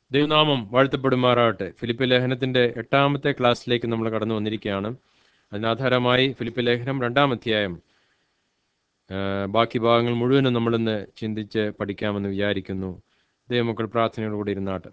ദൈവനാമം വാഴ്ത്തപ്പെടുമാറാകട്ടെ ഫിലിപ്പ് ലേഖനത്തിന്റെ എട്ടാമത്തെ ക്ലാസ്സിലേക്ക് നമ്മൾ കടന്നു വന്നിരിക്കുകയാണ് അതിനാധാരമായി ഫിലിപ്പ് ലേഖനം രണ്ടാം അധ്യായം ആ, ബാക്കി ഭാഗങ്ങൾ മുഴുവനും നമ്മളിന്ന് ചിന്തിച്ച് പഠിക്കാമെന്ന് വിചാരിക്കുന്നു ദൈവമക്കൾ പ്രാർത്ഥനയോടുകൂടി ഇരുന്നാട്ട്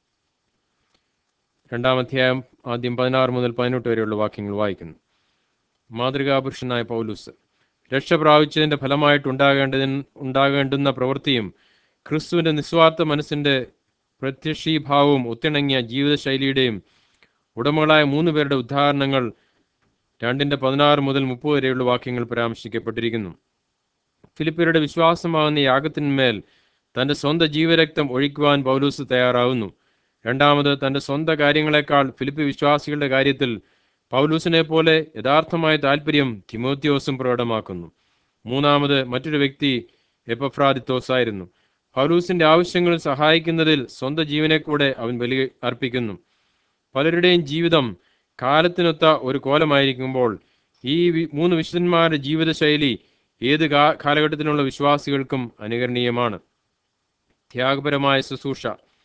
രണ്ടാം അധ്യായം ആദ്യം പതിനാറ് മുതൽ പതിനെട്ട് വരെയുള്ള വാക്യങ്ങൾ വായിക്കുന്നു മാതൃകാപുരുഷനായ പൗലൂസ് രക്ഷ പ്രാപിച്ചതിന്റെ ഫലമായിട്ട് ഉണ്ടാകേണ്ടതിന് ഉണ്ടാകേണ്ടുന്ന പ്രവൃത്തിയും ക്രിസ്തുവിന്റെ നിസ്വാർത്ഥ മനസ്സിന്റെ പ്രത്യക്ഷീഭാവവും ഒത്തിണങ്ങിയ ജീവിതശൈലിയുടെയും ഉടമകളായ മൂന്ന് പേരുടെ ഉദാഹരണങ്ങൾ രണ്ടിന്റെ പതിനാറ് മുതൽ മുപ്പത് വരെയുള്ള വാക്യങ്ങൾ പരാമർശിക്കപ്പെട്ടിരിക്കുന്നു ഫിലിപ്പിയരുടെ വിശ്വാസമാകുന്ന യാഗത്തിന്മേൽ തന്റെ സ്വന്തം ജീവരക്തം ഒഴിക്കുവാൻ പൗലൂസ് തയ്യാറാവുന്നു രണ്ടാമത് തന്റെ സ്വന്തം കാര്യങ്ങളെക്കാൾ ഫിലിപ്പ് വിശ്വാസികളുടെ കാര്യത്തിൽ പൗലൂസിനെ പോലെ യഥാർത്ഥമായ താല്പര്യം തിമോത്യോസും പ്രകടമാക്കുന്നു മൂന്നാമത് മറ്റൊരു വ്യക്തി എപ്പഫ്രാദിത്തോസ് ആയിരുന്നു പൗലൂസിന്റെ ആവശ്യങ്ങൾ സഹായിക്കുന്നതിൽ സ്വന്തം ജീവനെ കൂടെ അവൻ ബലി അർപ്പിക്കുന്നു പലരുടെയും ജീവിതം കാലത്തിനൊത്ത ഒരു കോലമായിരിക്കുമ്പോൾ ഈ വി- മൂന്ന് വിശുദ്ധന്മാരുടെ ജീവിതശൈലി ഏത് കാ- കാലഘട്ടത്തിലുള്ള വിശ്വാസികൾക്കും അനുകരണീയമാണ് ത്യാഗപരമായ ശുശ്രൂഷ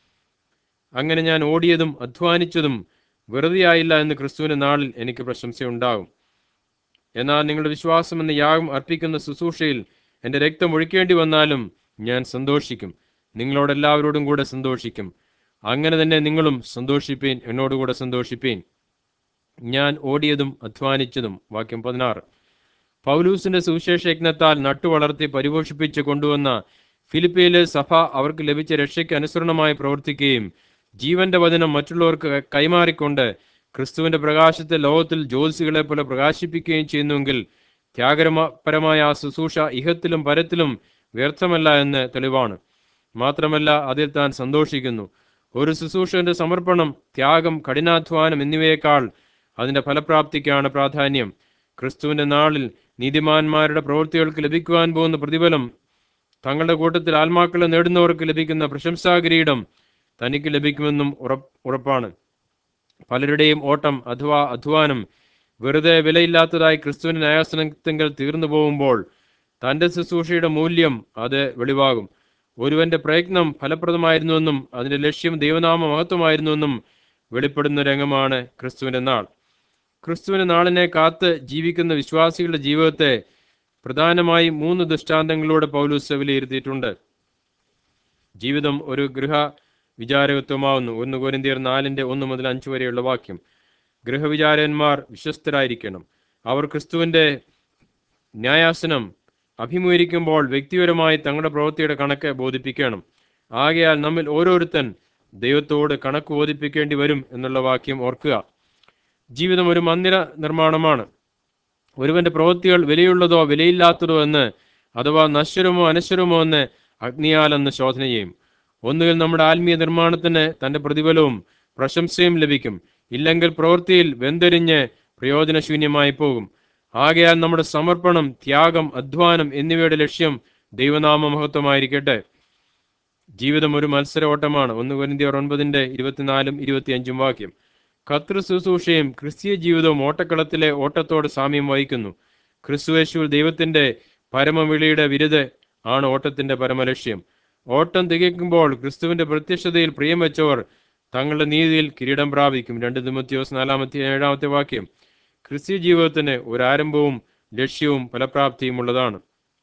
അങ്ങനെ ഞാൻ ഓടിയതും അധ്വാനിച്ചതും വെറുതെയായില്ല എന്ന് ക്രിസ്തുവിന്റെ നാളിൽ എനിക്ക് പ്രശംസയുണ്ടാകും എന്നാൽ നിങ്ങളുടെ വിശ്വാസം എന്ന യാഗം അർപ്പിക്കുന്ന ശുശ്രൂഷയിൽ എൻ്റെ രക്തം ഒഴിക്കേണ്ടി വന്നാലും ഞാൻ സന്തോഷിക്കും നിങ്ങളോടെല്ലാവരോടും കൂടെ സന്തോഷിക്കും അങ്ങനെ തന്നെ നിങ്ങളും സന്തോഷിപ്പീൻ എന്നോടുകൂടെ സന്തോഷിപ്പീൻ ഞാൻ ഓടിയതും അധ്വാനിച്ചതും വാക്യം പതിനാറ് പൗലൂസിന്റെ സുവിശേഷ യജ്ഞത്താൽ നട്ടുവളർത്തി പരിപോഷിപ്പിച്ച് കൊണ്ടുവന്ന ഫിലിപ്പിയിലെ സഭ അവർക്ക് ലഭിച്ച രക്ഷയ്ക്ക് അനുസരണമായി പ്രവർത്തിക്കുകയും ജീവന്റെ വചനം മറ്റുള്ളവർക്ക് ക- കൈമാറിക്കൊണ്ട് ക്രിസ്തുവിന്റെ പ്രകാശത്തെ ലോകത്തിൽ ജ്യോതിസികളെ പോലെ പ്രകാശിപ്പിക്കുകയും ചെയ്യുന്നുവെങ്കിൽ ത്യാഗപരമായ ആ ശുശ്രൂഷ ഇഹത്തിലും പരത്തിലും വ്യർത്ഥമല്ല എന്ന് തെളിവാണ് മാത്രമല്ല അതിൽ താൻ സന്തോഷിക്കുന്നു ഒരു ശുശ്രൂഷന്റെ സമർപ്പണം ത്യാഗം കഠിനാധ്വാനം എന്നിവയേക്കാൾ അതിന്റെ ഫലപ്രാപ്തിക്കാണ് പ്രാധാന്യം ക്രിസ്തുവിന്റെ നാളിൽ നീതിമാന്മാരുടെ പ്രവൃത്തികൾക്ക് ലഭിക്കുവാൻ പോകുന്ന പ്രതിഫലം തങ്ങളുടെ കൂട്ടത്തിൽ ആത്മാക്കളെ നേടുന്നവർക്ക് ലഭിക്കുന്ന പ്രശംസാകിരീടം തനിക്ക് ലഭിക്കുമെന്നും ഉറപ്പ് ഉറപ്പാണ് പലരുടെയും ഓട്ടം അഥവാ അധ്വാനം വെറുതെ വിലയില്ലാത്തതായി ക്രിസ്തുവിന്റെ ന്യായാസനത്തിങ്കൽ തീർന്നു പോകുമ്പോൾ തന്റെ ശുശ്രൂഷയുടെ മൂല്യം അത് വെളിവാകും ഒരുവന്റെ പ്രയത്നം ഫലപ്രദമായിരുന്നുവെന്നും അതിന്റെ ലക്ഷ്യം ദൈവനാമ മഹത്വമായിരുന്നുവെന്നും വെളിപ്പെടുന്ന രംഗമാണ് ക്രിസ്തുവിന്റെ നാൾ ക്രിസ്തുവിന്റെ നാളിനെ കാത്ത് ജീവിക്കുന്ന വിശ്വാസികളുടെ ജീവിതത്തെ പ്രധാനമായും മൂന്ന് ദൃഷ്ടാന്തങ്ങളിലൂടെ പൗലൂസ് വിലയിരുത്തിയിട്ടുണ്ട് ജീവിതം ഒരു ഗൃഹ വിചാരകത്വമാവുന്നു ഒന്ന് കോരിന്തിയർ നാലിന്റെ ഒന്ന് മുതൽ അഞ്ച് വരെയുള്ള വാക്യം ഗൃഹവിചാരന്മാർ വിശ്വസ്തരായിരിക്കണം അവർ ക്രിസ്തുവിന്റെ ന്യായാസനം അഭിമുഖീകരിക്കുമ്പോൾ വ്യക്തിപരമായി തങ്ങളുടെ പ്രവൃത്തിയുടെ കണക്ക് ബോധിപ്പിക്കണം ആകയാൽ നമ്മിൽ ഓരോരുത്തൻ ദൈവത്തോട് കണക്ക് ബോധിപ്പിക്കേണ്ടി വരും എന്നുള്ള വാക്യം ഓർക്കുക ജീവിതം ഒരു മന്ദിര നിർമ്മാണമാണ് ഒരുവന്റെ പ്രവൃത്തികൾ വിലയുള്ളതോ വിലയില്ലാത്തതോ എന്ന് അഥവാ നശ്വരമോ അനശ്വരമോ എന്ന് അഗ്നിയാലെന്ന് ശോധന ചെയ്യും ഒന്നുകിൽ നമ്മുടെ ആത്മീയ നിർമ്മാണത്തിന് തന്റെ പ്രതിഫലവും പ്രശംസയും ലഭിക്കും ഇല്ലെങ്കിൽ പ്രവൃത്തിയിൽ വെന്തെരിഞ്ഞ് പ്രയോജനശൂന്യമായി പോകും ആകയാൽ നമ്മുടെ സമർപ്പണം ത്യാഗം അധ്വാനം എന്നിവയുടെ ലക്ഷ്യം ദൈവനാമ മഹത്വമായിരിക്കട്ടെ ജീവിതം ഒരു മത്സര ഓട്ടമാണ് ഒന്ന് കൊരിന്തിയർ ഒൻപതിന്റെ ഇരുപത്തിനാലും ഇരുപത്തിയഞ്ചും വാക്യം കർത്തൃ ശുശ്രൂഷയും ക്രിസ്തീയ ജീവിതവും ഓട്ടക്കളത്തിലെ ഓട്ടത്തോട് സാമ്യം വഹിക്കുന്നു ക്രിസ്തുവേശുവിൽ ദൈവത്തിന്റെ പരമവിളിയുടെ വിരുദ് ആണ് ഓട്ടത്തിന്റെ പരമലക്ഷ്യം ഓട്ടം തികയ്ക്കുമ്പോൾ ക്രിസ്തുവിന്റെ പ്രത്യക്ഷതയിൽ പ്രിയം വെച്ചവർ തങ്ങളുടെ നീതിയിൽ കിരീടം പ്രാപിക്കും രണ്ട് തിമത്യോസ് നാലാമത്തെ ഏഴാമത്തെ വാക്യം ക്രിസ്തീയ ജീവിതത്തിന് ഒരു ആരംഭവും ലക്ഷ്യവും ഫലപ്രാപ്തിയും ഉള്ളതാണ്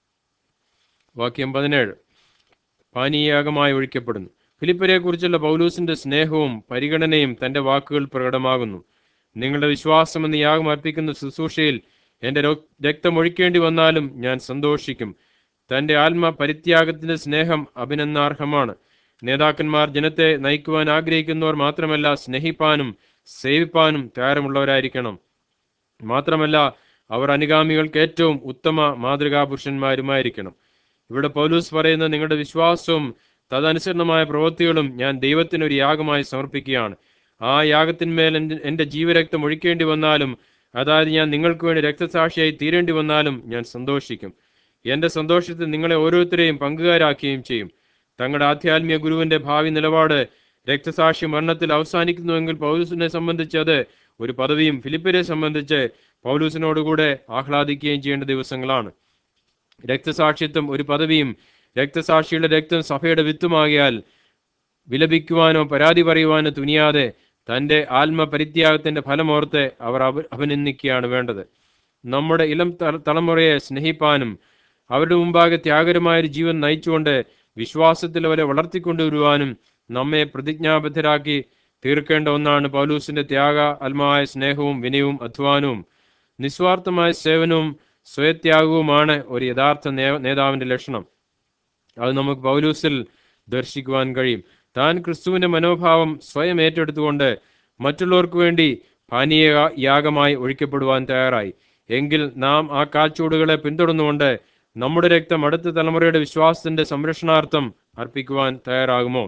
വാക്യം പതിനേഴ് പാനീയാഗമായി ഒഴിക്കപ്പെടുന്നു ഫിലിപ്പരെ കുറിച്ചുള്ള പൗലൂസിന്റെ സ്നേഹവും പരിഗണനയും തന്റെ വാക്കുകൾ പ്രകടമാകുന്നു നിങ്ങളുടെ വിശ്വാസം എന്ന യാഗം അർപ്പിക്കുന്ന ശുശ്രൂഷയിൽ എന്റെ രോ- രക്തം ഒഴിക്കേണ്ടി വന്നാലും ഞാൻ സന്തോഷിക്കും തന്റെ ആത്മ പരിത്യാഗത്തിന്റെ സ്നേഹം അഭിനന്ദനാർഹമാണ് നേതാക്കന്മാർ ജനത്തെ നയിക്കുവാൻ ആഗ്രഹിക്കുന്നവർ മാത്രമല്ല സ്നേഹിപ്പാനും സേവിപ്പാനും തയ്യാറമുള്ളവരായിരിക്കണം മാത്രമല്ല അവർ അനുഗാമികൾക്ക് ഏറ്റവും ഉത്തമ മാതൃകാ പുരുഷന്മാരുമായിരിക്കണം ഇവിടെ പൗലൂസ് പറയുന്ന നിങ്ങളുടെ വിശ്വാസവും തദനുസരണമായ പ്രവൃത്തികളും ഞാൻ ദൈവത്തിന് ഒരു യാഗമായി സമർപ്പിക്കുകയാണ് ആ യാഗത്തിന്മേൽ എൻ്റെ എൻ്റെ ജീവരക്തം ഒഴിക്കേണ്ടി വന്നാലും അതായത് ഞാൻ നിങ്ങൾക്ക് വേണ്ടി രക്തസാക്ഷിയായി തീരേണ്ടി വന്നാലും ഞാൻ സന്തോഷിക്കും എൻ്റെ സന്തോഷത്തിൽ നിങ്ങളെ ഓരോരുത്തരെയും പങ്കുകാരാക്കുകയും ചെയ്യും തങ്ങളുടെ ആധ്യാത്മിക ഗുരുവിന്റെ ഭാവി നിലപാട് രക്തസാക്ഷി മരണത്തിൽ അവസാനിക്കുന്നുവെങ്കിൽ പൗലൂസിനെ സംബന്ധിച്ച് അത് ഒരു പദവിയും ഫിലിപ്പിനെ സംബന്ധിച്ച് പൗലൂസിനോടുകൂടെ ആഹ്ലാദിക്കുകയും ചെയ്യേണ്ട ദിവസങ്ങളാണ് രക്തസാക്ഷിത്വം ഒരു പദവിയും രക്തസാക്ഷിയുടെ രക്തം സഭയുടെ വിത്തുമാകിയാൽ വിലപിക്കുവാനോ പരാതി പറയുവാനോ തുനിയാതെ തൻ്റെ ആത്മപരിത്യാഗത്തിന്റെ ഫലമോർത്ത് അവർ അഭ- അഭിനന്ദിക്കുകയാണ് വേണ്ടത് നമ്മുടെ ഇളം തല- തലമുറയെ സ്നേഹിപ്പാനും അവരുടെ മുമ്പാകെ ത്യാഗരമായ ഒരു ജീവൻ നയിച്ചുകൊണ്ട് വിശ്വാസത്തിൽ അവരെ വളർത്തിക്കൊണ്ടുവരുവാനും നമ്മെ പ്രതിജ്ഞാബദ്ധരാക്കി തീർക്കേണ്ട ഒന്നാണ് പൗലൂസിന്റെ ത്യാഗ ആത്മായ സ്നേഹവും വിനയവും അധ്വാനവും നിസ്വാർത്ഥമായ സേവനവും സ്വയത്യാഗവുമാണ് ഒരു യഥാർത്ഥ നേ- നേതാവിന്റെ ലക്ഷണം അത് നമുക്ക് പൗലൂസിൽ ദർശിക്കുവാൻ കഴിയും താൻ ക്രിസ്തുവിന്റെ മനോഭാവം സ്വയം ഏറ്റെടുത്തുകൊണ്ട് മറ്റുള്ളവർക്ക് വേണ്ടി പാനീയ യാഗമായി ഒഴിക്കപ്പെടുവാൻ തയ്യാറായി എങ്കിൽ നാം ആ കാൽച്ചൂടുകളെ പിന്തുടർന്നുകൊണ്ട് നമ്മുടെ രക്തം അടുത്ത തലമുറയുടെ വിശ്വാസത്തിന്റെ സംരക്ഷണാർത്ഥം അർപ്പിക്കുവാൻ തയ്യാറാകുമോ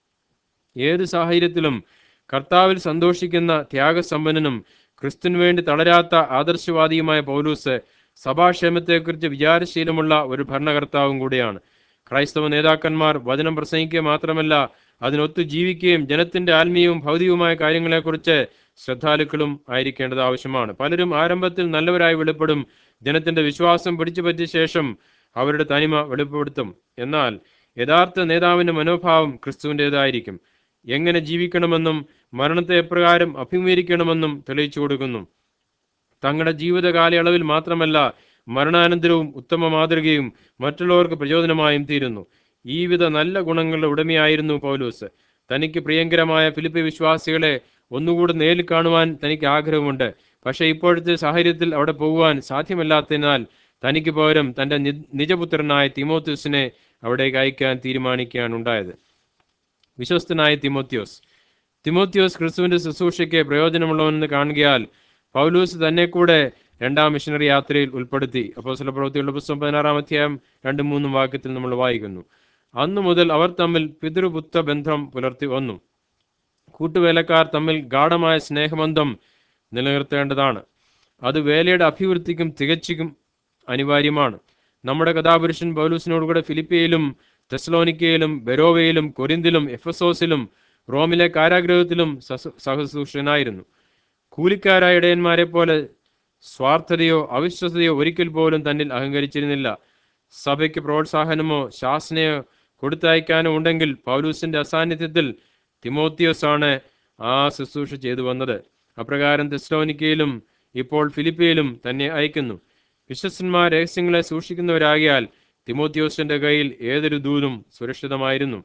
ഏത് സാഹചര്യത്തിലും കർത്താവിൽ സന്തോഷിക്കുന്ന ത്യാഗസമ്പന്നനും ക്രിസ്തുവിന് വേണ്ടി തളരാത്ത ആദർശവാദിയുമായ പൗലൂസ് സഭാക്ഷേമത്തെക്കുറിച്ച് വിചാരശീലമുള്ള ഒരു ഭരണകർത്താവും കൂടിയാണ് ക്രൈസ്തവ നേതാക്കന്മാർ വചനം പ്രസംഗിക്കുക മാത്രമല്ല അതിനൊത്തു ജീവിക്കുകയും ജനത്തിന്റെ ആത്മീയവും ഭൗതികവുമായ കാര്യങ്ങളെക്കുറിച്ച് ശ്രദ്ധാലുക്കളും ആയിരിക്കേണ്ടത് ആവശ്യമാണ് പലരും ആരംഭത്തിൽ നല്ലവരായി വെളിപ്പെടും ജനത്തിന്റെ വിശ്വാസം പിടിച്ചു പറ്റിയ ശേഷം അവരുടെ തനിമ വെളിപ്പെടുത്തും എന്നാൽ യഥാർത്ഥ നേതാവിന്റെ മനോഭാവം ക്രിസ്തുവിൻ്റെതായിരിക്കും എങ്ങനെ ജീവിക്കണമെന്നും മരണത്തെ എപ്രകാരം അഭിമുഖീകരിക്കണമെന്നും തെളിയിച്ചു കൊടുക്കുന്നു തങ്ങളുടെ ജീവിത കാലയളവിൽ മാത്രമല്ല മരണാനന്തരവും ഉത്തമ മാതൃകയും മറ്റുള്ളവർക്ക് പ്രചോദനമായും തീരുന്നു ഈ വിധ നല്ല ഗുണങ്ങളുടെ ഉടമയായിരുന്നു പൗലൂസ് തനിക്ക് പ്രിയങ്കരമായ ഫിലിപ്പി വിശ്വാസികളെ ഒന്നുകൂടെ നേരിൽ കാണുവാൻ തനിക്ക് ആഗ്രഹമുണ്ട് പക്ഷേ ഇപ്പോഴത്തെ സാഹചര്യത്തിൽ അവിടെ പോകുവാൻ സാധ്യമല്ലാത്തതിനാൽ തനിക്ക് പകരം തന്റെ നി- നിജപുത്രനായ തിമോത്യൂസിനെ അവിടേക്ക് അയക്കാൻ തീരുമാനിക്കുകയാണ് ഉണ്ടായത് വിശ്വസ്തനായ തിമോത്യോസ് തിമോത്യോസ് ക്രിസ്തുവിന്റെ ശുശ്രൂഷയ്ക്ക് പ്രയോജനമുള്ളവനെന്ന് കാണുകയാൽ പൗലൂസ് തന്നെ കൂടെ രണ്ടാം മിഷണറി യാത്രയിൽ ഉൾപ്പെടുത്തി അപ്പോൾ ചില പ്രവൃത്തികളുടെ പുസ്തകം പതിനാറാം അധ്യായം രണ്ടും മൂന്നും വാക്യത്തിൽ നമ്മൾ വായിക്കുന്നു അന്നു മുതൽ അവർ തമ്മിൽ പിതൃപുത്ര ബന്ധം പുലർത്തി വന്നു കൂട്ടുവേലക്കാർ തമ്മിൽ ഗാഠമായ സ്നേഹബന്ധം നിലനിർത്തേണ്ടതാണ് അത് വേലയുടെ അഭിവൃദ്ധിക്കും തികച്ചും അനിവാര്യമാണ് നമ്മുടെ കഥാപുരുഷൻ പൗലൂസിനോട് കൂടെ ഫിലിപ്പിയയിലും തെസ്ലോനിക്കയിലും ബെരോവയിലും കൊരിന്തിലും എഫസോസിലും റോമിലെ കാരാഗ്രഹത്തിലും സഹ- സഹശുശ്രൂഷനായിരുന്നു കൂലിക്കാരായ ഇടയന്മാരെ പോലെ സ്വാർത്ഥതയോ അവിശ്വസതയോ ഒരിക്കൽ പോലും തന്നിൽ അഹങ്കരിച്ചിരുന്നില്ല സഭയ്ക്ക് പ്രോത്സാഹനമോ ശാസനയോ കൊടുത്തയക്കാനോ ഉണ്ടെങ്കിൽ പൗലൂസിന്റെ അസാന്നിധ്യത്തിൽ തിമോത്തിയോസ് ആണ് ആ ശുശ്രൂഷ ചെയ്തു വന്നത് അപ്രകാരം തെസ്ലോനിക്കയിലും ഇപ്പോൾ ഫിലിപ്പിയിലും തന്നെ അയക്കുന്നു വിശ്വസന്മാർ രഹസ്യങ്ങളെ സൂക്ഷിക്കുന്നവരാകിയാൽ തിമോത്തിയോസിന്റെ കയ്യിൽ ഏതൊരു ദൂതും സുരക്ഷിതമായിരുന്നു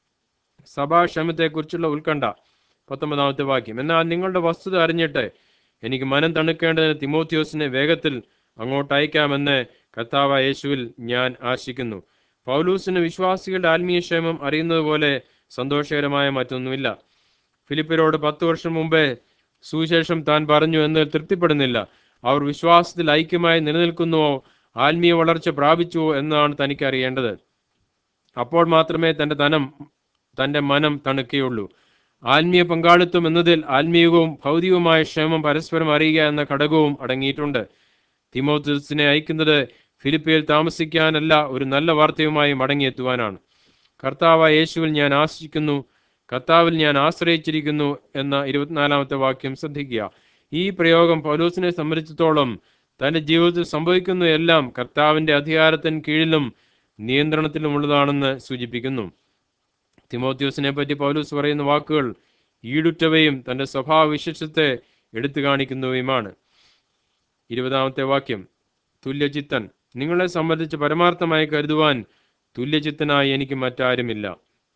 സഭാക്ഷമത്തെക്കുറിച്ചുള്ള ഉത്കണ്ഠ പത്തൊമ്പതാമത്തെ വാക്യം എന്നാൽ നിങ്ങളുടെ വസ്തുത അറിഞ്ഞിട്ട് എനിക്ക് മനം തണുക്കേണ്ടതിന് തിമോത്തിയോസിനെ വേഗത്തിൽ അങ്ങോട്ട് അയക്കാമെന്ന് കർത്താവ് യേശുവിൽ ഞാൻ ആശിക്കുന്നു പൗലൂസിന് വിശ്വാസികളുടെ ആത്മീയ ക്ഷേമം അറിയുന്നത് പോലെ സന്തോഷകരമായ മറ്റൊന്നുമില്ല ഫിലിപ്പിനോട് പത്ത് വർഷം മുമ്പേ സുവിശേഷം താൻ പറഞ്ഞു എന്ന് തൃപ്തിപ്പെടുന്നില്ല അവർ വിശ്വാസത്തിൽ ഐക്യമായി നിലനിൽക്കുന്നുവോ ആത്മീയ വളർച്ച പ്രാപിച്ചുവോ എന്നാണ് തനിക്ക് അറിയേണ്ടത് അപ്പോൾ മാത്രമേ തന്റെ ധനം തന്റെ മനം തണുക്കുകയുള്ളൂ ആത്മീയ പങ്കാളിത്തം എന്നതിൽ ആത്മീയവും ഭൗതികവുമായ ക്ഷേമം പരസ്പരം അറിയുക എന്ന ഘടകവും അടങ്ങിയിട്ടുണ്ട് തിമോത്തിസിനെ അയക്കുന്നത് ഫിലിപ്പിയിൽ താമസിക്കാനല്ല ഒരു നല്ല വാർത്തയുമായി മടങ്ങിയെത്തുവാനാണ് കർത്താവ് യേശുവിൽ ഞാൻ ആശ്രയിക്കുന്നു കർത്താവിൽ ഞാൻ ആശ്രയിച്ചിരിക്കുന്നു എന്ന ഇരുപത്തിനാലാമത്തെ വാക്യം ശ്രദ്ധിക്കുക ഈ പ്രയോഗം പൗലോസിനെ സംബന്ധിച്ചിടത്തോളം തന്റെ ജീവിതത്തിൽ സംഭവിക്കുന്ന എല്ലാം കർത്താവിന്റെ അധികാരത്തിന് കീഴിലും നിയന്ത്രണത്തിലുമുള്ളതാണെന്ന് സൂചിപ്പിക്കുന്നു തിമോത്യോസിനെ പറ്റി പൗലൂസ് പറയുന്ന വാക്കുകൾ ഈടുറ്റവയും തന്റെ സ്വഭാവ വിശേഷത്തെ എടുത്തു കാണിക്കുന്നവയുമാണ് ഇരുപതാമത്തെ വാക്യം തുല്യചിത്തൻ നിങ്ങളെ സംബന്ധിച്ച് പരമാർത്ഥമായി കരുതുവാൻ തുല്യചിത്തനായി എനിക്ക് മറ്റാരുമില്ല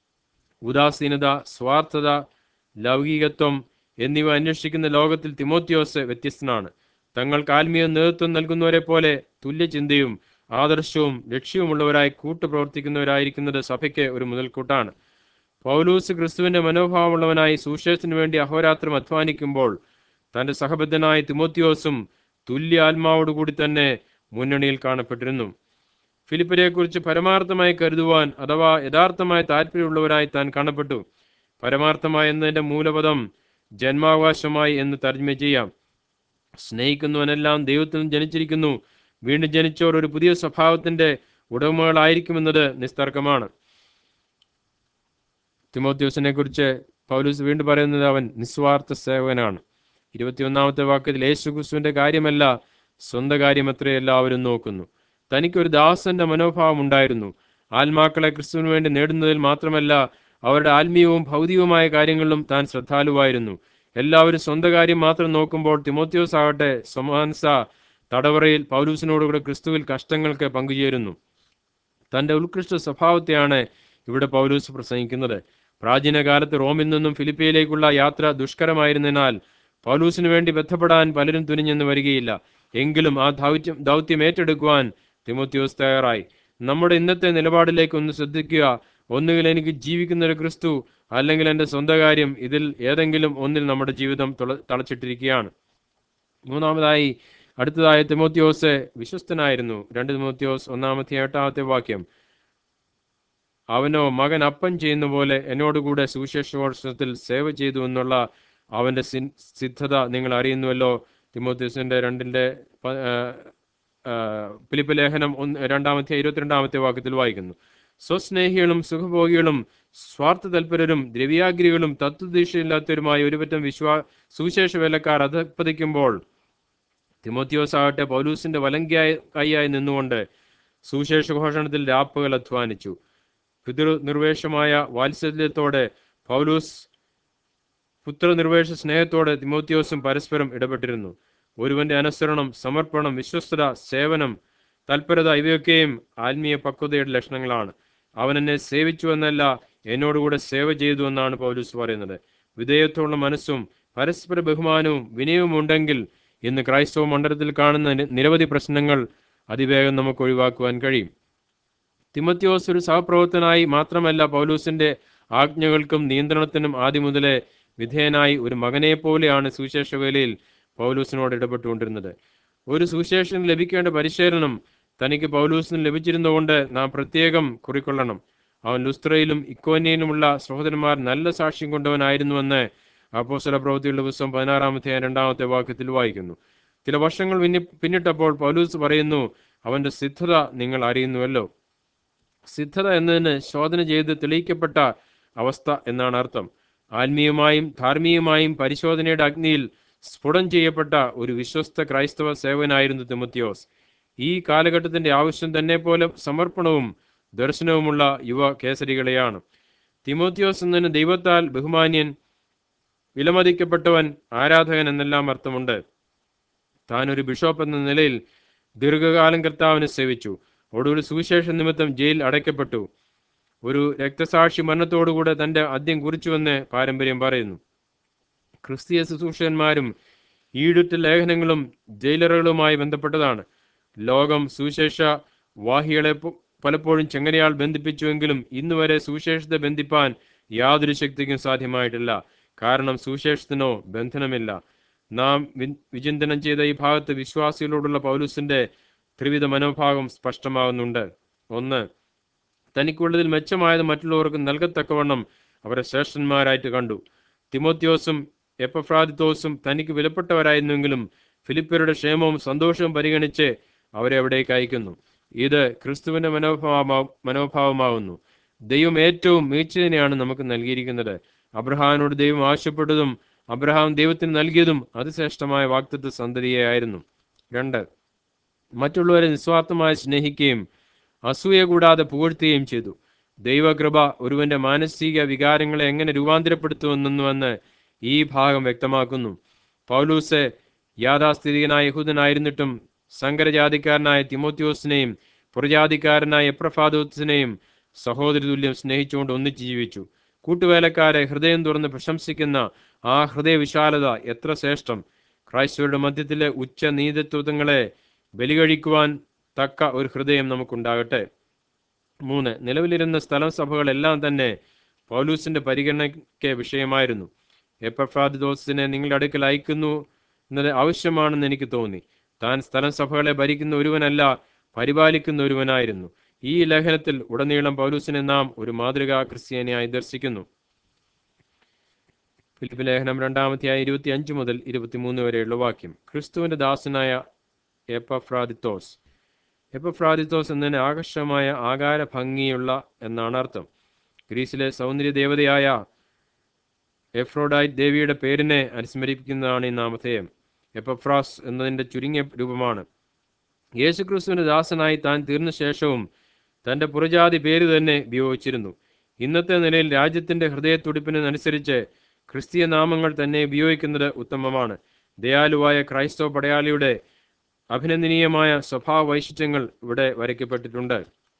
ഉദാസീനത സ്വാർത്ഥത ലൗകികത്വം എന്നിവ അന്വേഷിക്കുന്ന ലോകത്തിൽ തിമോത്യോസ് വ്യത്യസ്തനാണ് തങ്ങൾക്ക് ആത്മീയ നേതൃത്വം നൽകുന്നവരെ പോലെ തുല്യചിന്തയും ആദർശവും ലക്ഷ്യവുമുള്ളവരായി കൂട്ടുപ്രവർത്തിക്കുന്നവരായിരിക്കുന്നത് സഭയ്ക്ക് ഒരു മുതൽക്കൂട്ടാണ് പൗലൂസ് ക്രിസ്തുവിന്റെ മനോഭാവമുള്ളവനായി സുശേഷത്തിന് വേണ്ടി അഹോരാത്രം അധ്വാനിക്കുമ്പോൾ തന്റെ സഹബദ്ധനായ തിമോത്യോസും തുല്യ ആത്മാവോടുകൂടി തന്നെ മുന്നണിയിൽ കാണപ്പെട്ടിരുന്നു ഫിലിപ്പിനെ കുറിച്ച് പരമാർത്ഥമായി കരുതുവാൻ അഥവാ യഥാർത്ഥമായ താല്പര്യമുള്ളവരായി താൻ കാണപ്പെട്ടു പരമാർത്ഥമായി എന്നതിന്റെ മൂലപദം ജന്മാവകാശമായി എന്ന് തർജ്ജമ ചെയ്യാം സ്നേഹിക്കുന്നവനെല്ലാം ദൈവത്തിൽ നിന്ന് ജനിച്ചിരിക്കുന്നു വീണ്ടും ജനിച്ചവർ ഒരു പുതിയ സ്വഭാവത്തിന്റെ ഉടമകളായിരിക്കുമെന്നത് നിസ്തർക്കമാണ് തിമോത്യോസിനെ കുറിച്ച് പൗലൂസ് വീണ്ടും പറയുന്നത് അവൻ നിസ്വാർത്ഥ സേവകനാണ് ഇരുപത്തിയൊന്നാമത്തെ വാക്യത്തിൽ യേശു ക്രിസ്തുവിന്റെ കാര്യമല്ല സ്വന്തം കാര്യമത്രേ എല്ലാവരും നോക്കുന്നു തനിക്കൊരു ദാസന്റെ മനോഭാവം ഉണ്ടായിരുന്നു ആത്മാക്കളെ ക്രിസ്തുവിന് വേണ്ടി നേടുന്നതിൽ മാത്രമല്ല അവരുടെ ആത്മീയവും ഭൗതികവുമായ കാര്യങ്ങളിലും താൻ ശ്രദ്ധാലുവായിരുന്നു എല്ലാവരും സ്വന്തം കാര്യം മാത്രം നോക്കുമ്പോൾ തിമോത്യോസ് ആകട്ടെ സമാൻസ തടവറയിൽ പൗലൂസിനോടുകൂടെ ക്രിസ്തുവിൽ കഷ്ടങ്ങൾക്ക് പങ്കുചേരുന്നു തന്റെ ഉത്കൃഷ്ട സ്വഭാവത്തെയാണ് ഇവിടെ പൗലൂസ് പ്രസംഗിക്കുന്നത് പ്രാചീന കാലത്ത് റോമിൽ നിന്നും ഫിലിപ്പിയിലേക്കുള്ള യാത്ര ദുഷ്കരമായിരുന്നതിനാൽ പൗലൂസിനു വേണ്ടി ബന്ധപ്പെടാൻ പലരും തുനിഞ്ഞെന്ന് വരികയില്ല എങ്കിലും ആ ദൗത്യം ദൗത്യം ഏറ്റെടുക്കുവാൻ തിമോത്യോസ് തയ്യാറായി നമ്മുടെ ഇന്നത്തെ നിലപാടിലേക്ക് ഒന്ന് ശ്രദ്ധിക്കുക ഒന്നുകിൽ എനിക്ക് ജീവിക്കുന്ന ഒരു ക്രിസ്തു അല്ലെങ്കിൽ എൻ്റെ സ്വന്തം കാര്യം ഇതിൽ ഏതെങ്കിലും ഒന്നിൽ നമ്മുടെ ജീവിതം തുള- തളച്ചിട്ടിരിക്കുകയാണ് മൂന്നാമതായി അടുത്തതായ തിമോത്യോസ് വിശ്വസ്തനായിരുന്നു രണ്ട് തിമോത്യോസ് ഒന്നാമത്തെ എട്ടാമത്തെ വാക്യം അവനോ മകൻ അപ്പം ചെയ്യുന്ന പോലെ എന്നോടുകൂടെ സുവിശേഷത്തിൽ സേവ ചെയ്തു എന്നുള്ള അവന്റെ സിൻ- സിദ്ധത നിങ്ങൾ അറിയുന്നുവല്ലോ തിമോത്യോസിന്റെ രണ്ടിന്റെ പ- ആ, ആ, ഫിലിപ്പ് ലേഖനം ഒന്ന് രണ്ടാമത്തെ ഇരുപത്തിരണ്ടാമത്തെ വാക്യത്തിൽ വായിക്കുന്നു സ്വസ്നേഹികളും സുഖഭോഗികളും സ്വാർത്ഥ തൽപരരും ദ്രവ്യാഗ്രികളും തത്വദീക്ഷയില്ലാത്തവരുമായ ഒരുപറ്റം വിശ്വാ സുവിശേഷ വേലക്കാർ അധപ്പതിക്കുമ്പോൾ തിമോത്തിയോസ് ആകട്ടെ പൗലൂസിന്റെ വലങ്കിയായി കൈയായി നിന്നുകൊണ്ട് സുവിശേഷ ഘോഷണത്തിൽ രാപ്പകൽ അധ്വാനിച്ചു പിതൃ നിർവേഷമായ വാത്സല്യത്തോടെ പൗലൂസ് പുത്രനിർവേഷ സ്നേഹത്തോടെ തിമോത്തിയോസും പരസ്പരം ഇടപെട്ടിരുന്നു ഒരുവന്റെ അനുസരണം സമർപ്പണം വിശ്വസ്തത സേവനം തൽപരത ഇവയൊക്കെയും ആത്മീയ പക്വതയുടെ ലക്ഷണങ്ങളാണ് അവൻ എന്നെ സേവിച്ചു എന്നല്ല എന്നോടുകൂടെ സേവ ചെയ്തു എന്നാണ് പൗലൂസ് പറയുന്നത് വിധേയത്വമുള്ള മനസ്സും പരസ്പര ബഹുമാനവും വിനയവും ഉണ്ടെങ്കിൽ ഇന്ന് ക്രൈസ്തവ മണ്ഡലത്തിൽ കാണുന്ന നി- നിരവധി പ്രശ്നങ്ങൾ അതിവേഗം നമുക്ക് ഒഴിവാക്കുവാൻ കഴിയും തിമത്യോസ് ഒരു സഹപ്രവർത്തനായി മാത്രമല്ല പൗലൂസിന്റെ ആജ്ഞകൾക്കും നിയന്ത്രണത്തിനും ആദ്യം മുതലേ വിധേയനായി ഒരു മകനെ പോലെയാണ് സുവിശേഷ വേലയിൽ പൗലൂസിനോട് ഇടപെട്ടുകൊണ്ടിരുന്നത് ഒരു സുവിശേഷം ലഭിക്കേണ്ട പരിശീലനം തനിക്ക് പൗലൂസിന് ലഭിച്ചിരുന്നുകൊണ്ട് നാം പ്രത്യേകം കുറിക്കൊള്ളണം അവൻ ലുസ്ത്രയിലും ഇക്കോന്യയിലുമുള്ള സഹോദരന്മാർ നല്ല സാക്ഷ്യം കൊണ്ടവനായിരുന്നുവെന്ന് അപ്പോസ്തല പ്രവൃത്തിയുള്ള പുസ്തകം പതിനാറാമത്തെ രണ്ടാമത്തെ വാക്യത്തിൽ വായിക്കുന്നു ചില വർഷങ്ങൾ പിന്നി പിന്നിട്ടപ്പോൾ പൗലൂസ് പറയുന്നു അവന്റെ സിദ്ധത നിങ്ങൾ അറിയുന്നുവല്ലോ സിദ്ധത എന്നതിന് ശോധന ചെയ്ത് തെളിയിക്കപ്പെട്ട അവസ്ഥ എന്നാണ് അർത്ഥം ആത്മീയമായും ധാർമ്മികമായും പരിശോധനയുടെ അഗ്നിയിൽ സ്ഫുടം ചെയ്യപ്പെട്ട ഒരു വിശ്വസ്ത ക്രൈസ്തവ സേവനായിരുന്നു തിമത്തിയോസ് ഈ കാലഘട്ടത്തിന്റെ ആവശ്യം തന്നെ പോലെ സമർപ്പണവും ദർശനവുമുള്ള യുവ കേസരികളെയാണ് തിമോത്തിയോസ് എന്നതിന് ദൈവത്താൽ ബഹുമാന്യൻ വിലമതിക്കപ്പെട്ടവൻ ആരാധകൻ എന്നെല്ലാം അർത്ഥമുണ്ട് താൻ ഒരു ബിഷപ്പ് എന്ന നിലയിൽ ദീർഘകാലം കർത്താവിനെ സേവിച്ചു ഒടുവിൽ സുവിശേഷ നിമിത്തം ജയിൽ അടയ്ക്കപ്പെട്ടു ഒരു രക്തസാക്ഷി മരണത്തോടുകൂടെ തന്റെ അദ്യം കുറിച്ചുവെന്ന് പാരമ്പര്യം പറയുന്നു ക്രിസ്തീയ ശുശ്രൂഷകന്മാരും ഈടുറ്റ ലേഖനങ്ങളും ജയിലറുകളുമായി ബന്ധപ്പെട്ടതാണ് ലോകം സുവിശേഷ വാഹികളെ പ- പലപ്പോഴും ചെങ്ങനയാൾ ബന്ധിപ്പിച്ചുവെങ്കിലും ഇന്ന് വരെ സുവിശേഷത്തെ ബന്ധിപ്പാൻ യാതൊരു ശക്തിക്കും സാധ്യമായിട്ടില്ല കാരണം സുവിശേഷത്തിനോ ബന്ധനമില്ല നാം വി- വിചിന്തനം ചെയ്ത ഈ ഭാഗത്ത് വിശ്വാസികളോടുള്ള പൗലുസിന്റെ ത്രിവിധ മനോഭാവം സ്പഷ്ടമാകുന്നുണ്ട് ഒന്ന് തനിക്കുള്ളതിൽ മെച്ചമായത് മറ്റുള്ളവർക്ക് നൽകത്തക്കവണ്ണം അവരെ ശ്രേഷ്ഠന്മാരായിട്ട് കണ്ടു തിമോത്യോസും എപ്പഫ്രാദിത്തോസും തനിക്ക് വിലപ്പെട്ടവരായിരുന്നെങ്കിലും ഫിലിപ്പിയരുടെ ക്ഷേമവും സന്തോഷവും പരിഗണിച്ച് അവരെ അവിടേക്ക് അയക്കുന്നു ഇത് ക്രിസ്തുവിന്റെ മനോഭാവമാ മനോഭാവമാവുന്നു ദൈവം ഏറ്റവും മികച്ചതിനെയാണ് നമുക്ക് നൽകിയിരിക്കുന്നത് അബ്രഹാമിനോട് ദൈവം ആവശ്യപ്പെട്ടതും അബ്രഹാം ദൈവത്തിന് നൽകിയതും അതിശ്രേഷ്ഠമായ വാക്തത്വ സന്തതിയായിരുന്നു രണ്ട് മറ്റുള്ളവരെ നിസ്വാർത്ഥമായി സ്നേഹിക്കുകയും അസൂയ കൂടാതെ പുകഴ്ത്തുകയും ചെയ്തു ദൈവകൃപ ഒരുവന്റെ മാനസിക വികാരങ്ങളെ എങ്ങനെ രൂപാന്തരപ്പെടുത്തുമെന്നുവെന്ന് ഈ ഭാഗം വ്യക്തമാക്കുന്നു പൗലൂസ് യാഥാസ്ഥിതികനായ യഹൂദനായിരുന്നിട്ടും സങ്കരജാതിക്കാരനായ തിമോത്യോസിനെയും പുറജാതിക്കാരനായ എപ്രഫാദോസിനെയും സഹോദരി തുല്യം സ്നേഹിച്ചുകൊണ്ട് ഒന്നിച്ചു ജീവിച്ചു കൂട്ടുവേലക്കാരെ ഹൃദയം തുറന്ന് പ്രശംസിക്കുന്ന ആ ഹൃദയവിശാലത എത്ര ശ്രേഷ്ഠം ക്രൈസ്തവരുടെ മധ്യത്തിലെ ഉച്ച നീതിത്വങ്ങളെ ബലികഴിക്കുവാൻ തക്ക ഒരു ഹൃദയം നമുക്കുണ്ടാകട്ടെ മൂന്ന് നിലവിലിരുന്ന സ്ഥലം സഭകളെല്ലാം തന്നെ പൗലൂസിന്റെ പരിഗണനയ്ക്ക് വിഷയമായിരുന്നു എപ്പഫ്രാദിദോസിനെ നിങ്ങളുടെ അടുക്കൽ അയക്കുന്നു എന്നത് ആവശ്യമാണെന്ന് എനിക്ക് തോന്നി താൻ സ്ഥലം സഭകളെ ഭരിക്കുന്ന ഒരുവനല്ല പരിപാലിക്കുന്ന ഒരുവനായിരുന്നു ഈ ലേഖനത്തിൽ ഉടനീളം പൗലൂസിനെ നാം ഒരു മാതൃകാ ക്രിസ്ത്യാനിയായി ദർശിക്കുന്നു ഫിലിപ്പ് ലേഖനം രണ്ടാമത്തെയായ ഇരുപത്തി അഞ്ച് മുതൽ ഇരുപത്തിമൂന്ന് വരെയുള്ള വാക്യം ക്രിസ്തുവിന്റെ ദാസനായ എപ്പഫ്രാദിത്തോസ് എപ്പഫ്രാദിത്തോസ് എന്നതിന് ആകർഷമായ ആകാര ഭംഗിയുള്ള എന്നാണ് അർത്ഥം ഗ്രീസിലെ സൗന്ദര്യ ദേവതയായ എഫ്രോഡൈറ്റ് ദേവിയുടെ പേരിനെ അനുസ്മരിപ്പിക്കുന്നതാണ് ഈ നാമധേയം എപ്പഫ്രാസ് എന്നതിന്റെ ചുരുങ്ങിയ രൂപമാണ് യേശുക്രിസ്തുവിന്റെ ദാസനായി താൻ തീർന്ന ശേഷവും തന്റെ പുറജാതി പേര് തന്നെ ഉപയോഗിച്ചിരുന്നു ഇന്നത്തെ നിലയിൽ രാജ്യത്തിന്റെ ഹൃദയത്തുടിപ്പിനനുസരിച്ച് ക്രിസ്തീയ നാമങ്ങൾ തന്നെ ഉപയോഗിക്കുന്നത് ഉത്തമമാണ് ദയാലുവായ ക്രൈസ്തവ പടയാളിയുടെ അഭിനന്ദനീയമായ സ്വഭാവ വൈശിഷ്ട്യങ്ങൾ ഇവിടെ വരയ്ക്കപ്പെട്ടിട്ടുണ്ട്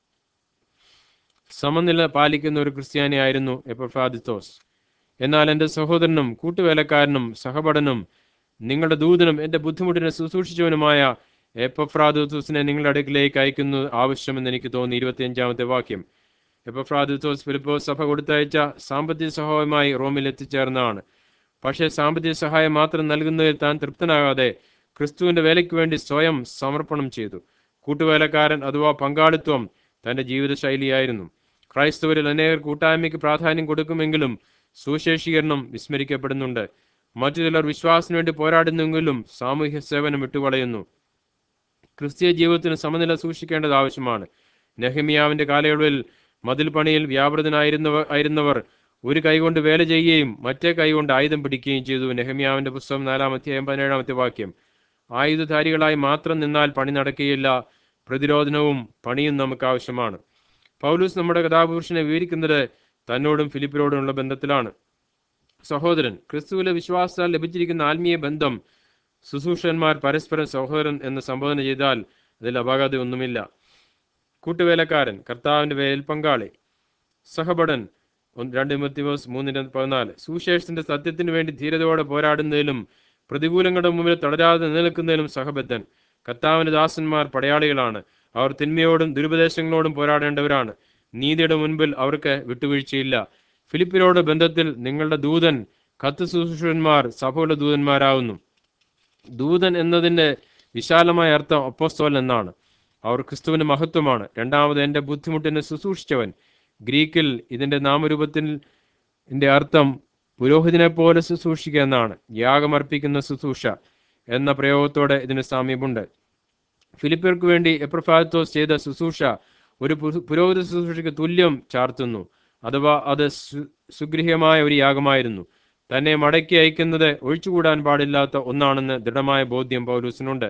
സമനില പാലിക്കുന്ന ഒരു ക്രിസ്ത്യാനിയായിരുന്നു എപ്പഫ്രാദിത്തോസ് എന്നാൽ എൻ്റെ സഹോദരനും കൂട്ടുവേലക്കാരനും സഹപടനും നിങ്ങളുടെ ദൂതനും എൻ്റെ ബുദ്ധിമുട്ടിനെ ശുശ്രൂഷിച്ചവനുമായ എപ്പഫ്രാദിത്തോസിനെ നിങ്ങളുടെ അടുക്കിലേക്ക് അയക്കുന്നത് ആവശ്യമെന്ന് എനിക്ക് തോന്നി ഇരുപത്തിയഞ്ചാമത്തെ വാക്യം എപ്പഫ്രാദിത്തോസ് ഫിലിപ്പോസ് സഭ കൊടുത്തയച്ച സാമ്പത്തിക സഹായമായി റോമിൽ എത്തിച്ചേർന്നതാണ് പക്ഷേ സാമ്പത്തിക സഹായം മാത്രം നൽകുന്നതിൽ താൻ തൃപ്തനാകാതെ ക്രിസ്തുവിന്റെ വേലയ്ക്ക് വേണ്ടി സ്വയം സമർപ്പണം ചെയ്തു കൂട്ടുവേലക്കാരൻ അഥവാ പങ്കാളിത്വം തന്റെ ജീവിതശൈലിയായിരുന്നു ക്രൈസ്തവരിൽ അനേകർ കൂട്ടായ്മയ്ക്ക് പ്രാധാന്യം കൊടുക്കുമെങ്കിലും സുശേഷീകരണം വിസ്മരിക്കപ്പെടുന്നുണ്ട് മറ്റു ചിലർ വിശ്വാസത്തിനു വേണ്ടി പോരാടുന്നെങ്കിലും സാമൂഹ്യ സേവനം വിട്ടുകളയുന്നു ക്രിസ്തീയ ജീവിതത്തിന് സമനില സൂക്ഷിക്കേണ്ടത് ആവശ്യമാണ് നെഹമിയാവിന്റെ കാലയളവിൽ മതിൽ പണിയിൽ വ്യാപൃതനായിരുന്നവർ ആയിരുന്നവർ ഒരു കൈകൊണ്ട് വേല ചെയ്യുകയും മറ്റേ കൈകൊണ്ട് ആയുധം പിടിക്കുകയും ചെയ്തു നെഹമിയാവിന്റെ പുസ്തകം നാലാമത്തെ പതിനേഴാമത്തെ വാക്യം ആയുധധാരികളായി മാത്രം നിന്നാൽ പണി നടക്കുകയില്ല പ്രതിരോധനവും പണിയും നമുക്ക് ആവശ്യമാണ് പൗലൂസ് നമ്മുടെ കഥാപുരുഷനെ വിവരിക്കുന്നത് തന്നോടും ഫിലിപ്പിനോടുമുള്ള ബന്ധത്തിലാണ് സഹോദരൻ ക്രിസ്തുവിലെ വിശ്വാസത്താൽ ലഭിച്ചിരിക്കുന്ന ആത്മീയ ബന്ധം ശുശ്രൂഷന്മാർ പരസ്പരം സഹോദരൻ എന്ന് സംബോധന ചെയ്താൽ അതിൽ അപാകതയൊന്നുമില്ല കൂട്ടുവേലക്കാരൻ കർത്താവിന്റെ വേൽ പങ്കാളി സഹപടൻ ഒന്ന് രണ്ട് മത്തിമോസ് മൂന്നിന്റെ പതിനാല് സുവിശേഷത്തിന്റെ സത്യത്തിന് വേണ്ടി ധീരതയോടെ പോരാടുന്നതിലും പ്രതികൂലങ്ങളുടെ മുമ്പിൽ തളരാതെ നിലനിൽക്കുന്നതിലും സഹബദ്ധൻ കർത്താവിന്റെ ദാസന്മാർ പടയാളികളാണ് അവർ തിന്മയോടും ദുരുപദേശങ്ങളോടും പോരാടേണ്ടവരാണ് നീതിയുടെ മുൻപിൽ അവർക്ക് വിട്ടുവീഴ്ചയില്ല ഫിലിപ്പിനോട് ബന്ധത്തിൽ നിങ്ങളുടെ ദൂതൻ കത്ത് ശുശ്രൂഷന്മാർ സഭയുടെ ദൂതന്മാരാകുന്നു ദൂതൻ എന്നതിന്റെ വിശാലമായ അർത്ഥം അപ്പോസ്തോലൻ എന്നാണ് അവർ ക്രിസ്തുവിന്റെ മഹത്വമാണ് രണ്ടാമത് എൻ്റെ ബുദ്ധിമുട്ടിനെ ശുശ്രൂഷിച്ചവൻ ഗ്രീക്കിൽ ഇതിന്റെ നാമരൂപത്തിൽ ഇതിന്റെ അർത്ഥം പുരോഹിതനെ പോലെ ശുശ്രൂഷിക്കുക എന്നാണ് യാഗമർപ്പിക്കുന്ന ശുശ്രൂഷ എന്ന പ്രയോഗത്തോടെ ഇതിന് സാമ്യമുണ്ട് ഫിലിപ്പിയർക്ക് വേണ്ടി എപ്രഫാത്തോസ് ചെയ്ത ശുശ്രൂഷ ഒരു പു- പുരോഹിത ശുശ്രൂഷയ്ക്ക് തുല്യം ചാർത്തുന്നു അഥവാ അത് സു- സുഗൃഹ്യമായ ഒരു യാഗമായിരുന്നു തന്നെ മടക്കി അയക്കുന്നത് ഒഴിച്ചുകൂടാൻ പാടില്ലാത്ത ഒന്നാണെന്ന് ദൃഢമായ ബോധ്യം പൗലൂസിനുണ്ട്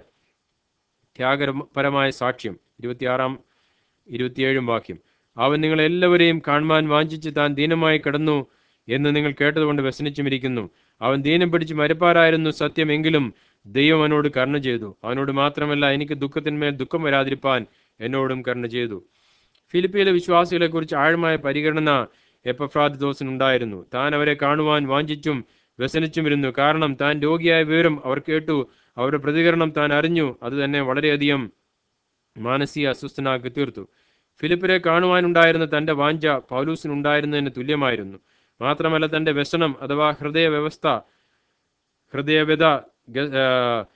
ത്യാഗപരമായ സാക്ഷ്യം ഇരുപത്തിയാറാം ഇരുപത്തിയേഴും വാക്യം അവൻ നിങ്ങളെല്ലാവരെയും കാണുവാൻ വാഞ്ചിച്ച് താൻ ദീനമായി കിടന്നു എന്ന് നിങ്ങൾ കേട്ടതുകൊണ്ട് വ്യസനിച്ചുമിരിക്കുന്നു അവൻ ദീനം പിടിച്ച് മരപ്പാരായിരുന്നു സത്യമെങ്കിലും ദൈവം അവനോട് കരുണ ചെയ്തു അവനോട് മാത്രമല്ല എനിക്ക് ദുഃഖത്തിന്മേൽ ദുഃഖം വരാതിരിപ്പാൻ എന്നോടും കരുണ ചെയ്തു ഫിലിപ്പിയിലെ വിശ്വാസികളെ കുറിച്ച് ആഴമായ പരിഗണന എപ്പഫ്രാദിദോസിനുണ്ടായിരുന്നു താൻ അവരെ കാണുവാൻ വാഞ്ചിച്ചും വ്യസനിച്ചുമിരുന്നു കാരണം താൻ രോഗിയായ വിവരം അവർ കേട്ടു അവരുടെ പ്രതികരണം താൻ അറിഞ്ഞു അത് തന്നെ വളരെയധികം മാനസിക അസ്വസ്ഥനാക്കി തീർത്തു ഫിലിപ്പിനെ കാണുവാനുണ്ടായിരുന്ന തന്റെ വാഞ്ച പൗലൂസിനുണ്ടായിരുന്നതിന് തുല്യമായിരുന്നു മാത്രമല്ല തന്റെ വ്യസനം അഥവാ ഹൃദയ വ്യവസ്ഥ ഹൃദയവ്യത ഗ- ആ,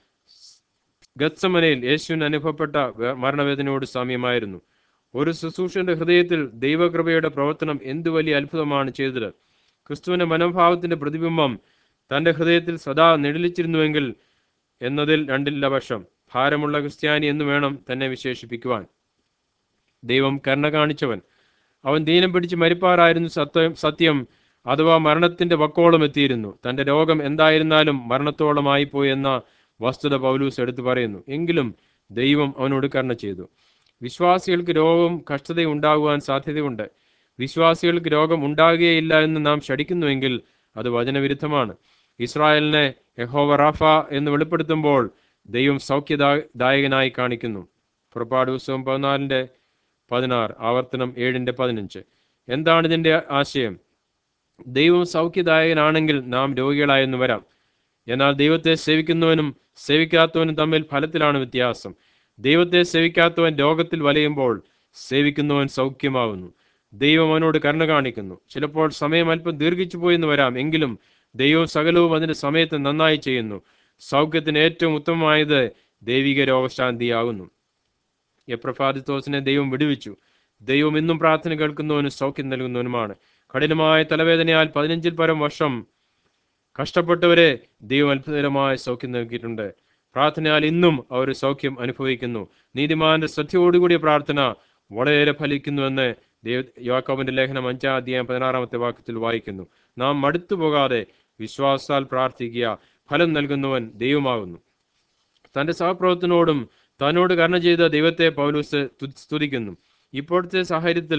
ഗത്സമനയിൽ യേശുവിന് അനുഭവപ്പെട്ട വേ- മരണവേദനയോട് സാമ്യമായിരുന്നു ഒരു ശുശ്രൂഷന്റെ ഹൃദയത്തിൽ ദൈവകൃപയുടെ പ്രവർത്തനം എന്തു വലിയ അത്ഭുതമാണ് ചെയ്തത് ക്രിസ്തുവിന്റെ മനോഭാവത്തിന്റെ പ്രതിബിംബം തന്റെ ഹൃദയത്തിൽ സദാ നിഴലിച്ചിരുന്നുവെങ്കിൽ എന്നതിൽ രണ്ടില്ല പക്ഷം ഭാരമുള്ള ക്രിസ്ത്യാനി എന്ന് വേണം തന്നെ വിശേഷിപ്പിക്കുവാൻ ദൈവം കരുണ കാണിച്ചവൻ അവൻ ദീനം പിടിച്ച് മരിപ്പാറായിരുന്നു സത്യം സത്യം അഥവാ മരണത്തിന്റെ വക്കോളം എത്തിയിരുന്നു തന്റെ രോഗം എന്തായിരുന്നാലും മരണത്തോളമായി പോയി എന്ന വസ്തുത പൗലൂസ് എടുത്തു പറയുന്നു എങ്കിലും ദൈവം അവനോട് കരുണ ചെയ്തു വിശ്വാസികൾക്ക് രോഗവും കഷ്ടതയും ഉണ്ടാകുവാൻ സാധ്യതയുണ്ട് വിശ്വാസികൾക്ക് രോഗം ഉണ്ടാകുകയില്ല എന്ന് നാം ശടിക്കുന്നുവെങ്കിൽ അത് വചനവിരുദ്ധമാണ് ഇസ്രായേലിനെ യഹോവ റാഫ എന്ന് വെളിപ്പെടുത്തുമ്പോൾ ദൈവം സൗഖ്യദായകനായി കാണിക്കുന്നു പുറപ്പാട് പുസ്തകം പതിനാലിന്റെ പതിനാറ് ആവർത്തനം ഏഴിന്റെ പതിനഞ്ച് എന്താണ് ഇതിന്റെ ആശയം ദൈവം സൗഖ്യദായകനാണെങ്കിൽ നാം രോഗികളായെന്ന് വരാം എന്നാൽ ദൈവത്തെ സേവിക്കുന്നവനും സേവിക്കാത്തവനും തമ്മിൽ ഫലത്തിലാണ് വ്യത്യാസം ദൈവത്തെ സേവിക്കാത്തവൻ രോഗത്തിൽ വലയുമ്പോൾ സേവിക്കുന്നവൻ സൗഖ്യമാവുന്നു ദൈവം അവനോട് കരുണ കാണിക്കുന്നു ചിലപ്പോൾ സമയം അല്പം ദീർഘിച്ചു പോയെന്ന് വരാം എങ്കിലും ദൈവം സകലവും അതിന്റെ സമയത്ത് നന്നായി ചെയ്യുന്നു സൗഖ്യത്തിന് ഏറ്റവും ഉത്തമമായത് ദൈവിക രോഗശാന്തിയാകുന്നു എപ്രഫാദിത്തോസിനെ ദൈവം വിടുവിച്ചു ദൈവം ഇന്നും പ്രാർത്ഥന കേൾക്കുന്നവനും സൗഖ്യം നൽകുന്നവനുമാണ് കഠിനമായ തലവേദനയാൽ പതിനഞ്ചിൽ പരം വർഷം കഷ്ടപ്പെട്ടവരെ ദൈവം അത്ഭുതകരമായ സൗഖ്യം നൽകിയിട്ടുണ്ട് പ്രാർത്ഥനയാൽ ഇന്നും അവർ സൗഖ്യം അനുഭവിക്കുന്നു നീതിമാന്റെ ശ്രദ്ധയോടുകൂടിയ പ്രാർത്ഥന വളരെയേറെ ഫലിക്കുന്നുവെന്ന് ദൈവ യാക്കോബിന്റെ ലേഖനം അഞ്ചാം അധ്യായം പതിനാറാമത്തെ വാക്യത്തിൽ വായിക്കുന്നു നാം മടുത്തു പോകാതെ വിശ്വാസാൽ പ്രാർത്ഥിക്കുക ഫലം നൽകുന്നവൻ ദൈവമാകുന്നു തന്റെ സഹപ്രവർത്തനോടും തന്നോട് കരുണ ചെയ്ത ദൈവത്തെ പൗലൂസ് തു- സ്തുതിക്കുന്നു ഇപ്പോഴത്തെ സാഹചര്യത്തിൽ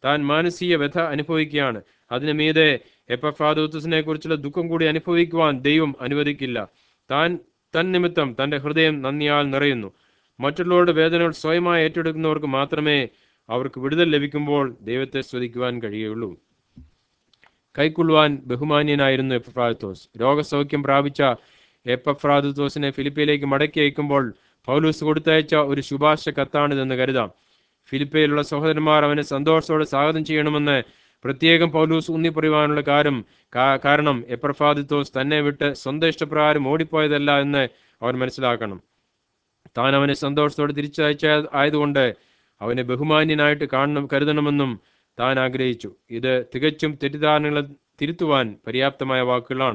താൻ മാനസിക വ്യഥ അനുഭവിക്കുകയാണ് അതിനു മീതെ എപ്പഫ്രാദോത്തസിനെ കുറിച്ചുള്ള ദുഃഖം കൂടി അനുഭവിക്കുവാൻ ദൈവം അനുവദിക്കില്ല താൻ തൻ നിമിത്തം തന്റെ ഹൃദയം നന്ദിയാൽ നിറയുന്നു മറ്റുള്ളവരുടെ വേദനകൾ സ്വയമായി ഏറ്റെടുക്കുന്നവർക്ക് മാത്രമേ അവർക്ക് വിടുതൽ ലഭിക്കുമ്പോൾ ദൈവത്തെ സ്തുതിക്കുവാൻ കഴിയുള്ളൂ കൈക്കൊള്ളുവാൻ ബഹുമാന്യനായിരുന്നു എപ്പഫ്രാദത്തോസ് രോഗസൗഖ്യം പ്രാപിച്ച എപ്പഫ്രാദത്തോസിനെ ഫിലിപ്പയിലേക്ക് മടക്കി അയക്കുമ്പോൾ പൗലൂസ് കൊടുത്തയച്ച ഒരു ശുപാർശ കത്താണിതെന്ന് കരുതാം ഫിലിപ്പയിലുള്ള സഹോദരന്മാർ അവനെ സന്തോഷത്തോടെ സ്വാഗതം ചെയ്യണമെന്ന് പ്രത്യേകം പൗലൂസ് ഊന്നിപ്പറയുവാനുള്ള കാര്യം കാ- കാരണം എപ്പർഫാദിത്തോസ് തന്നെ വിട്ട് സ്വന്തം ഇഷ്ടപ്രകാരം ഓടിപ്പോയതല്ല എന്ന് അവൻ മനസ്സിലാക്കണം താൻ അവനെ സന്തോഷത്തോടെ തിരിച്ചയച്ച ആയതുകൊണ്ട് അവനെ ബഹുമാന്യനായിട്ട് കാണണം കരുതണമെന്നും താൻ ആഗ്രഹിച്ചു ഇത് തികച്ചും തെറ്റിദ്ധാരണകളെ തിരുത്തുവാൻ പര്യാപ്തമായ വാക്കുകളാണ്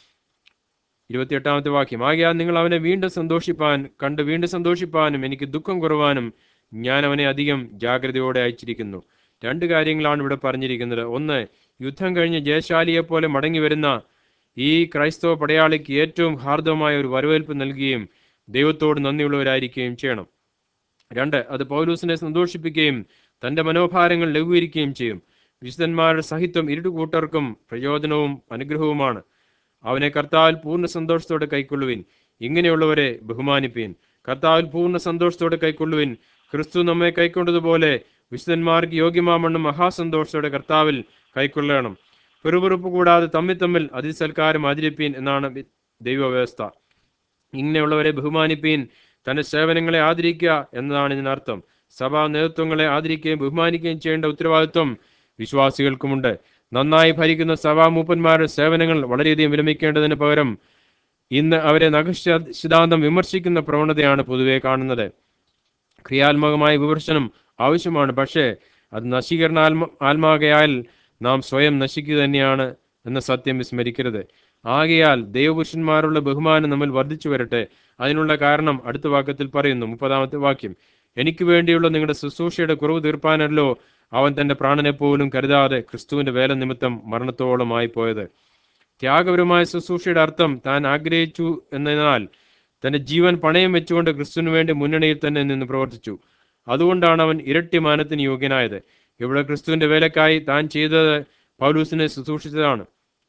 ഇരുപത്തിയെട്ടാമത്തെ വാക്യം ആകയാൽ നിങ്ങൾ അവനെ വീണ്ടും സന്തോഷിപ്പാൻ കണ്ട് വീണ്ടും സന്തോഷിപ്പാനും എനിക്ക് ദുഃഖം കുറവാനും ഞാൻ അവനെ അധികം ജാഗ്രതയോടെ അയച്ചിരിക്കുന്നു രണ്ട് കാര്യങ്ങളാണ് ഇവിടെ പറഞ്ഞിരിക്കുന്നത് ഒന്ന് യുദ്ധം കഴിഞ്ഞ് ജയശാലിയെ പോലെ മടങ്ങി വരുന്ന ഈ ക്രൈസ്തവ പടയാളിക്ക് ഏറ്റവും ഹാർദവമായ ഒരു വരവേൽപ്പ് നൽകുകയും ദൈവത്തോട് നന്ദിയുള്ളവരായിരിക്കുകയും ചെയ്യണം രണ്ട് അത് പൗലൂസിനെ സന്തോഷിപ്പിക്കുകയും തന്റെ മനോഭാരങ്ങൾ ലഘൂകരിക്കുകയും ചെയ്യും വിശുദ്ധന്മാരുടെ സഹിത്വം ഇരുടു കൂട്ടർക്കും പ്രയോജനവും അനുഗ്രഹവുമാണ് അവനെ കർത്താവിൽ പൂർണ്ണ സന്തോഷത്തോടെ കൈക്കൊള്ളുവിൻ ഇങ്ങനെയുള്ളവരെ ബഹുമാനിപ്പീൻ കർത്താവിൽ പൂർണ്ണ സന്തോഷത്തോടെ കൈക്കൊള്ളുവിൻ ക്രിസ്തു നമ്മെ കൈക്കൊണ്ടതുപോലെ വിശുദ്ധന്മാർക്ക് യോഗ്യമാമണ്ണം മഹാസന്തോഷത്തോടെ കർത്താവിൽ കൈക്കൊള്ളണം പെറുപെറുപ്പ് കൂടാതെ തമ്മിൽ തമ്മിൽ അതിസൽക്കാരം ആചരിപ്പീൻ എന്നാണ് വി- ദൈവവ്യവസ്ഥ ഇങ്ങനെയുള്ളവരെ ബഹുമാനിപ്പീൻ തന്റെ സേവനങ്ങളെ ആദരിക്കുക എന്നതാണ് ഇതിനർത്ഥം സഭാ നേതൃത്വങ്ങളെ ആദരിക്കുകയും ബഹുമാനിക്കുകയും ചെയ്യേണ്ട ഉത്തരവാദിത്വം വിശ്വാസികൾക്കുമുണ്ട് നന്നായി ഭരിക്കുന്ന സഭാ മൂപ്പന്മാരുടെ സേവനങ്ങൾ വളരെയധികം വിരമിക്കേണ്ടതിന് പകരം ഇന്ന് അവരെ നഖശിതാന്തം വിമർശിക്കുന്ന പ്രവണതയാണ് പൊതുവെ കാണുന്നത് ക്രിയാത്മകമായ വിമർശനം ആവശ്യമാണ് പക്ഷേ അത് നശീകരണ ആത്മ ആത്മാകയാൽ നാം സ്വയം നശിക്കുക തന്നെയാണ് എന്ന സത്യം വിസ്മരിക്കരുത് ആകയാൽ ദൈവപുരുഷന്മാരുള്ള ബഹുമാനം നമ്മൾ വർദ്ധിച്ചു വരട്ടെ അതിനുള്ള കാരണം അടുത്ത വാക്യത്തിൽ പറയുന്നു മുപ്പതാമത്തെ വാക്യം എനിക്ക് വേണ്ടിയുള്ള നിങ്ങളുടെ ശുശ്രൂഷയുടെ കുറവ് തീർപ്പാനല്ലോ അവൻ തന്റെ പ്രാണനെ പോലും കരുതാതെ ക്രിസ്തുവിന്റെ വേല നിമിത്തം മരണത്തോളമായി പോയത് ത്യാഗപരമായ ശുശ്രൂഷയുടെ അർത്ഥം താൻ ആഗ്രഹിച്ചു എന്നതിനാൽ തന്റെ ജീവൻ പണയം വെച്ചുകൊണ്ട് ക്രിസ്തുവിന് വേണ്ടി മുന്നണിയിൽ തന്നെ നിന്ന് പ്രവർത്തിച്ചു അതുകൊണ്ടാണ് അവൻ ഇരട്ടി മാനത്തിന് യോഗ്യനായത് ഇവിടെ ക്രിസ്തുവിന്റെ വേലക്കായി താൻ ചെയ്തത് പൗലൂസിനെ ശുശ്രൂഷിച്ചതാണ്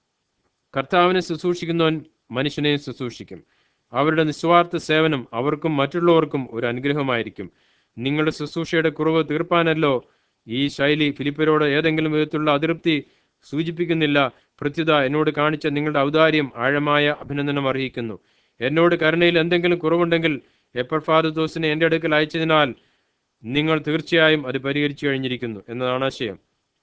കർത്താവിനെ ശുശ്രൂഷിക്കുന്നവൻ മനുഷ്യനെയും ശുശ്രൂഷിക്കും അവരുടെ നിസ്വാർത്ഥ സേവനം അവർക്കും മറ്റുള്ളവർക്കും ഒരു അനുഗ്രഹമായിരിക്കും നിങ്ങളുടെ ശുശ്രൂഷയുടെ കുറവ് തീർപ്പാനല്ലോ ഈ ശൈലി ഫിലിപ്പരോട് ഏതെങ്കിലും വിധത്തിലുള്ള അതൃപ്തി സൂചിപ്പിക്കുന്നില്ല പ്രത്യുത എന്നോട് കാണിച്ച നിങ്ങളുടെ ഔദാര്യം ആഴമായ അഭിനന്ദനം അർഹിക്കുന്നു എന്നോട് കരുണയിൽ എന്തെങ്കിലും കുറവുണ്ടെങ്കിൽ എപ്പർഫാദോസിനെ എൻ്റെ അടുക്കൽ അയച്ചതിനാൽ നിങ്ങൾ തീർച്ചയായും അത് പരിഹരിച്ചു കഴിഞ്ഞിരിക്കുന്നു എന്നതാണ് ആശയം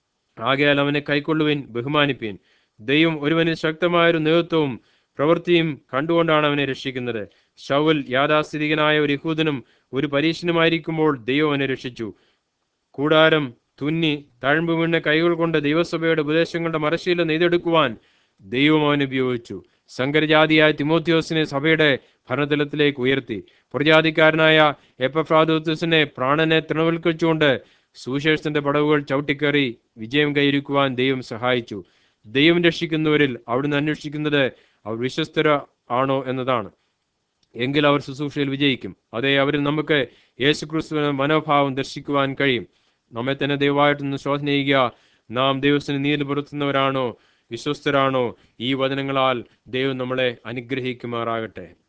ആകയാൽ അവനെ കൈക്കൊള്ളുവിൻ ബഹുമാനിപ്പീൻ ദൈവം ഒരുവന് ശക്തമായൊരു നേതൃത്വവും പ്രവൃത്തിയും കണ്ടുകൊണ്ടാണ് അവനെ രക്ഷിക്കുന്നത് ഷൗൽ യാഥാസ്ഥിതികനായ ഒരു യഹൂദനും ഒരു പരീക്ഷനുമായിരിക്കുമ്പോൾ ദൈവം അവനെ രക്ഷിച്ചു കൂടാരം തുന്നി തഴമ്പ് വീണ കൈകൾ കൊണ്ട് ദൈവസഭയുടെ ഉപദേശങ്ങളുടെ മറശീല നെയ്തെടുക്കുവാൻ ദൈവം അവനെ ഉപയോഗിച്ചു സങ്കരജാതിയായ തിമോത്യോസിനെ സഭയുടെ ഭരണതലത്തിലേക്ക് ഉയർത്തി പ്രജാതിക്കാരനായ എപ്പഫ്രാദോത്തസിനെ പ്രാണനെ തൃണവൽക്കരിച്ചുകൊണ്ട് സുവിശേഷത്തിന്റെ പടവുകൾ ചവിട്ടിക്കറി വിജയം കൈവരിക്കുവാൻ ദൈവം സഹായിച്ചു ദൈവം രക്ഷിക്കുന്നവരിൽ അവിടുന്ന് അന്വേഷിക്കുന്നത് അവർ വിശ്വസ്തര ആണോ എന്നതാണ് എങ്കിൽ അവർ ശുശ്രൂഷയിൽ വിജയിക്കും അതേ അവരിൽ നമുക്ക് യേശുക്രിസ്തുവിന്റെ മനോഭാവം ദർശിക്കുവാൻ കഴിയും നമ്മെ തന്നെ ദൈവമായിട്ടൊന്ന് ശോധന ചെയ്യുക നാം ദൈവത്തിന് നീതി പുലർത്തുന്നവരാണോ വിശ്വസ്തരാണോ ഈ വചനങ്ങളാൽ ദൈവം നമ്മളെ അനുഗ്രഹിക്കുമാറാകട്ടെ